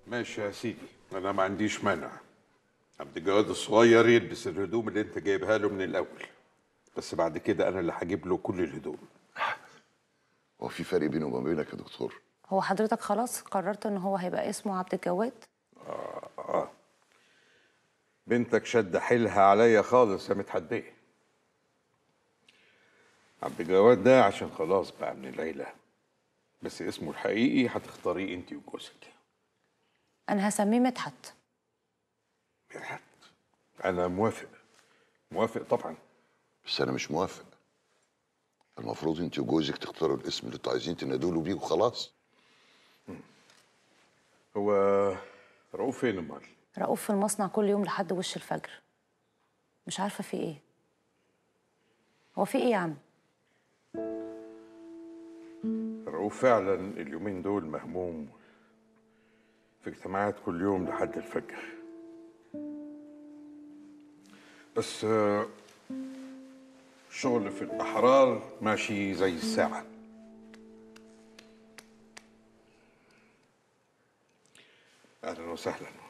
ماشي يا سيدي انا ما عنديش مانع عبد الجواد الصغير يلبس الهدوم اللي انت جايبها له من الاول بس بعد كده انا اللي هجيب له كل الهدوم هو في فرق بينه وما بينك يا دكتور هو حضرتك خلاص قررت ان هو هيبقى اسمه عبد الجواد بنتك شد حيلها عليا خالص يا متحديه عبد الجواد ده عشان خلاص بقى من العيله بس اسمه الحقيقي هتختاريه انت وجوزك انا هسميه مدحت مدحت انا موافق موافق طبعا بس انا مش موافق المفروض انت وجوزك تختاروا الاسم اللي انتوا عايزين تنادوا له بيه وخلاص هو رؤوف فين امال رؤوف في المصنع كل يوم لحد وش الفجر مش عارفه في ايه هو في ايه يا عم رؤوف فعلا اليومين دول مهموم في اجتماعات كل يوم لحد الفجر بس آه، الشغل في الأحرار ماشي زي الساعة أهلا وسهلا